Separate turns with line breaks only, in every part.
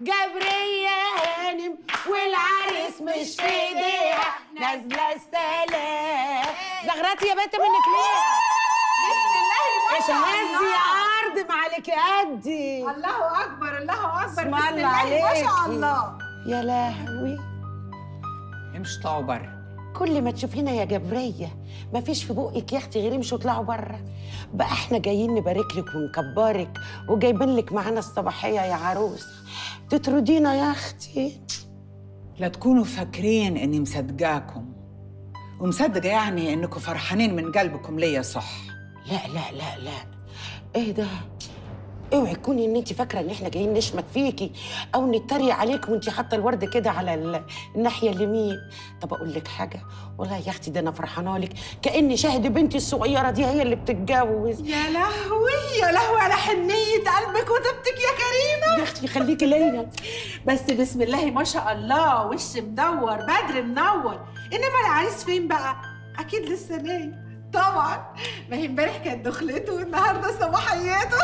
جبرية هانم والعريس مش في ايديها نازلة السلام زغرتي يا بنت منك ليه؟
بسم الله ما شاء
اتهزي
الله
يا ارض ما عليك قدي
الله اكبر الله اكبر
اسم
بسم
الله
الله ما شاء
عليكي.
الله
يا لهوي
امشي طلعوا بره
كل ما تشوفينا يا جبرية مفيش في بقك يا اختي غير امشوا اطلعوا بره بقى احنا جايين نبارك لك ونكبرك وجايبين لك معانا الصباحية يا عروس تطردينا يا اختي
لا تكونوا فاكرين اني مصدقاكم ومصدقه يعني انكم فرحانين من قلبكم ليا صح
لا لا لا لا ايه ده اوعي تكوني ان انت فاكره ان احنا جايين نشمت فيكي او نتريق عليك وانت حاطه الورد كده على ال- الناحيه اليمين طب اقول لك حاجه والله يا اختي ده انا فرحانه لك كاني شاهد بنتي الصغيره دي هي اللي بتتجوز
يا لهوي يا لهوي على حنية قلبك وطيبتك يا كريمة
يا اختي خليكي ليا
بس بسم الله ما شاء الله وش مدور بدر منور انما العريس فين بقى اكيد لسه نايم طبعا ما هي امبارح كانت دخلته والنهارده صباحيته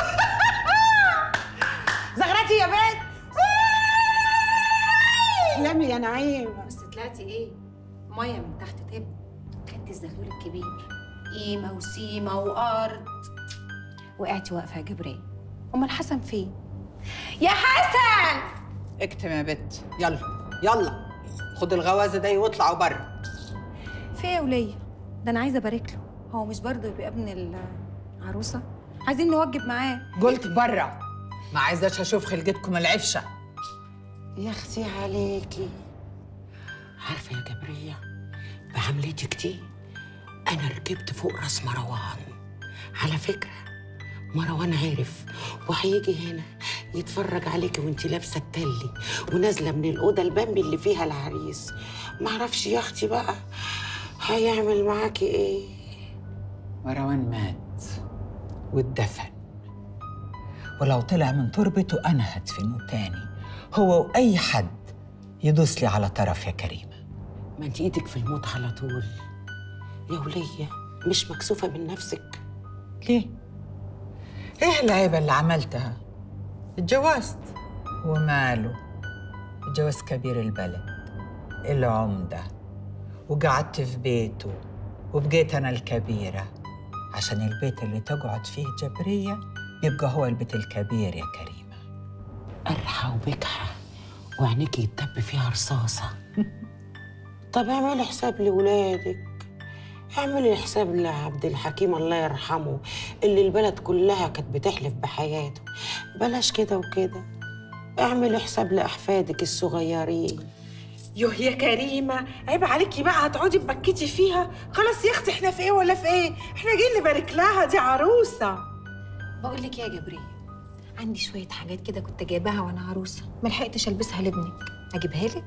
زغرتي يا بنت لمي يا نعيم
بس طلعتي ايه؟ ميه من تحت تب خدتي الزغلول الكبير قيمه وسيمه وارض وقعتي واقفه يا جبريل امال حسن فين؟ يا حسن
اكتم يا بت يلا يلا خد الغوازه دي واطلعوا بره
في ايه يا وليه؟ ده انا عايزه ابارك له هو مش برضه يبقى ابن العروسه؟ عايزين نوجب معاه
قلت بره ما عايزاش اشوف خلقتكم العفشه
يا اختي عليكي عارفه يا جبريه بعملتك دي انا ركبت فوق راس مروان على فكره مروان عرف وهيجي هنا يتفرج عليكي وانت لابسه التلي ونازله من الاوضه البامبي اللي فيها العريس معرفش يا اختي بقى هيعمل معاكي ايه
مروان مات واتدفن ولو طلع من تربته انا هدفنه تاني هو واي حد يدوس لي على طرف يا كريمه
ما انت ايدك في الموت على طول يا وليه مش مكسوفه من نفسك
ليه ايه العيبه اللي عملتها اتجوزت وماله اتجوز كبير البلد العمده وقعدت في بيته وبقيت انا الكبيره عشان البيت اللي تقعد فيه جبريه يبقى هو البيت الكبير يا كريمه
قرحة وبكحة وعينيك يتدب فيها رصاصة طب اعملي حساب لولادك اعملي حساب لعبد الحكيم الله يرحمه اللي البلد كلها كانت بتحلف بحياته بلاش كده وكده اعملي حساب لأحفادك الصغيرين
يوه يا كريمة عيب عليكي بقى هتقعدي تبكتي فيها خلاص يا اختي احنا في ايه ولا في ايه احنا جايين نبارك لها دي عروسة
بقول لك يا جبريل عندي شويه حاجات كده كنت جايباها وانا عروسه ما لحقتش البسها لابنك اجيبها لك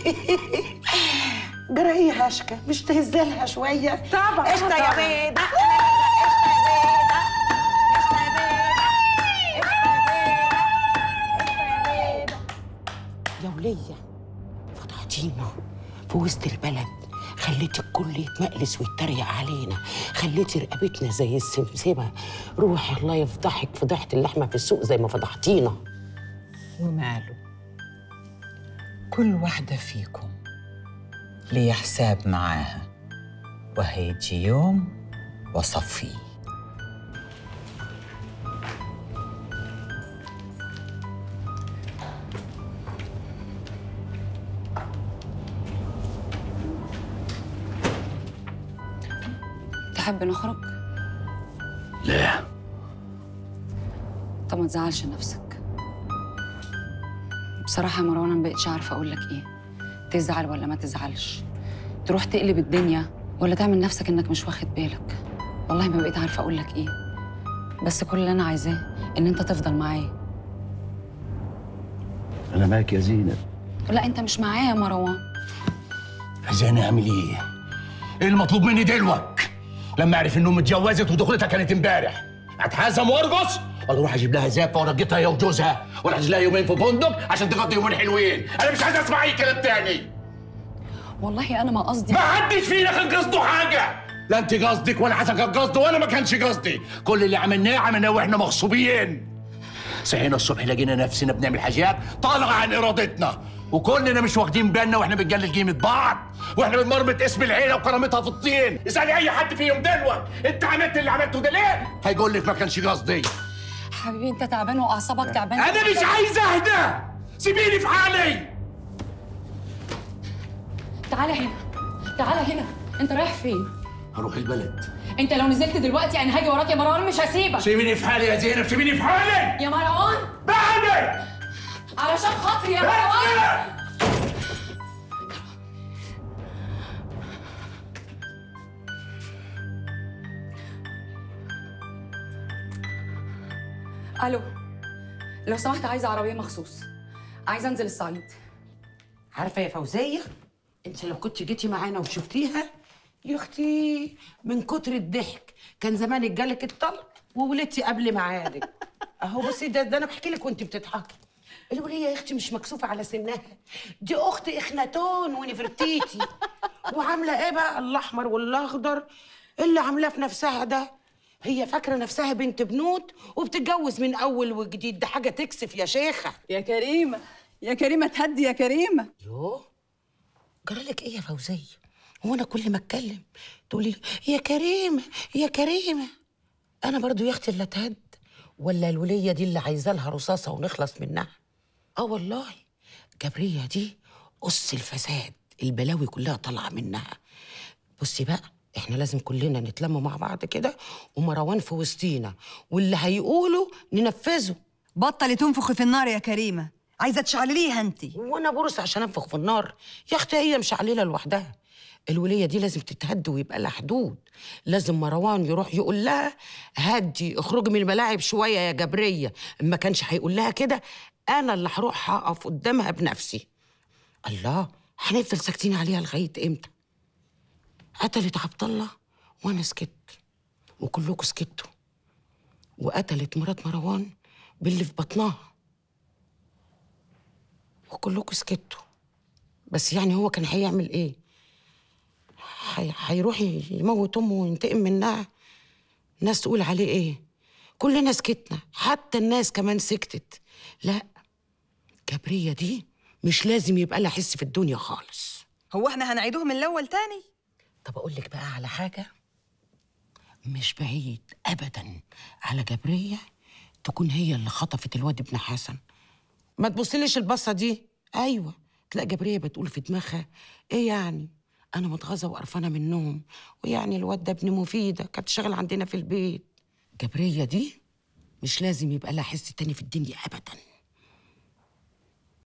جرى هشكة مش تهزلها شوية
طبعا
قشطة يا
طبعاً.
بيضة قشطة يا بيضة قشطة يا بيضة قشطة يا بيضة يا ولية فضحتينا في وسط البلد خليتي الكل يتمقلس ويتريق علينا خليتي رقبتنا زي السمسمة روحي الله يفضحك فضحت اللحمة في السوق زي ما فضحتينا
وماله كل واحدة فيكم ليا حساب معاها وهيجي يوم وصفيه
تحب نخرج؟
لا
طب ما تزعلش نفسك بصراحة يا مروان أنا مبقتش عارفة أقول لك إيه تزعل ولا ما تزعلش تروح تقلب الدنيا ولا تعمل نفسك إنك مش واخد بالك والله ما بقيت عارفة أقول لك إيه بس كل اللي أنا عايزاه إن أنت تفضل معايا
انا معاك يا زينب
لا أنت مش معايا يا مروان
عايزاني اعمل ايه؟ ايه المطلوب مني دلوك؟ لما اعرف انه متجوزت ودخلتها كانت امبارح اتحازم وارقص ولا اروح اجيب لها زفه وارقتها هي وجوزها ولا احجز لها يومين في فندق عشان تقضي يومين حلوين انا مش عايز اسمع اي كلام تاني
والله أنا ما قصدي
ما حدش فينا كان قصده حاجه لا انت قصدك ولا حسن كان قصده وانا ما كانش قصدي كل اللي عملناه عملناه واحنا مغصوبين صحينا الصبح لقينا نفسنا بنعمل حاجات طالعه عن ارادتنا وكلنا مش واخدين بالنا واحنا بنجلد قيمه بعض واحنا بنمرمط اسم العيله وكرامتها في الطين اسالي اي حد فيهم دلوقتي انت عملت اللي عملته ده ليه هيقول لك ما كانش قصدي
حبيبي انت تعبان واعصابك تعبانه
انا مش عايز اهدى سيبيني في حالي
تعالى هنا تعالى هنا انت رايح فين
هروح البلد
انت لو نزلت دلوقتي انا هاجي وراك يا مروان مش هسيبك
سيبيني في حالي يا زينب سيبيني في حالي
يا مروان
بعدك
علشان خاطري يا مروان الو لو سمحت عايزه عربيه مخصوص عايزه انزل الصعيد
عارفه يا فوزيه انت لو كنت جيتي معانا وشفتيها يا اختي من كتر الضحك كان زمانك جالك الطلق وولدتي قبل ميعادك اهو بصي ده, ده انا بحكي لك وانت بتضحكي الولية يا اختي مش مكسوفه على سنها دي اخت اخناتون ونفرتيتي وعامله ايه بقى الاحمر والاخضر اللي عاملاه في نفسها ده هي فاكره نفسها بنت بنوت وبتتجوز من اول وجديد ده حاجه تكسف يا شيخه
يا كريمة يا كريمة تهدي يا كريمة
يوه جرالك ايه يا فوزيه هو انا كل ما اتكلم تقولي لي يا كريمه يا كريمه انا برضو يا اختي اللي اتهد ولا الوليه دي اللي عايزه لها رصاصه ونخلص منها اه والله جبريه دي قص الفساد البلاوي كلها طالعه منها بصي بقى احنا لازم كلنا نتلم مع بعض كده ومروان في وسطينا واللي هيقوله ننفذه
بطلي تنفخي في النار يا كريمة عايزة تشعلليها انت
وانا برص عشان انفخ في النار يا اختي هي مش عليله لوحدها الوليه دي لازم تتهد ويبقى لها حدود لازم مروان يروح يقول لها هدي اخرجي من الملاعب شويه يا جبريه ما كانش هيقول لها كده انا اللي هروح اقف قدامها بنفسي الله هنفضل ساكتين عليها لغايه امتى قتلت عبد الله وانا سكت وكلكم سكتوا وقتلت مرات مروان باللي في بطنها وكلكم سكتوا بس يعني هو كان هيعمل ايه هي- هيروح يموت امه وينتقم منها الناس تقول عليه ايه كلنا سكتنا حتى الناس كمان سكتت لا جبرية دي مش لازم يبقى لها حس في الدنيا خالص
هو احنا هنعيدوه من الأول تاني
طب اقول لك بقى على حاجه مش بعيد ابدا على جبريه تكون هي اللي خطفت الواد ابن حسن ما تبصليش البصه دي ايوه تلاقي جبريه بتقول في دماغها ايه يعني انا متغاظه وقرفانه من النوم ويعني الواد ده ابن مفيده كانت شغال عندنا في البيت جبريه دي مش لازم يبقى لها حس تاني في الدنيا ابدا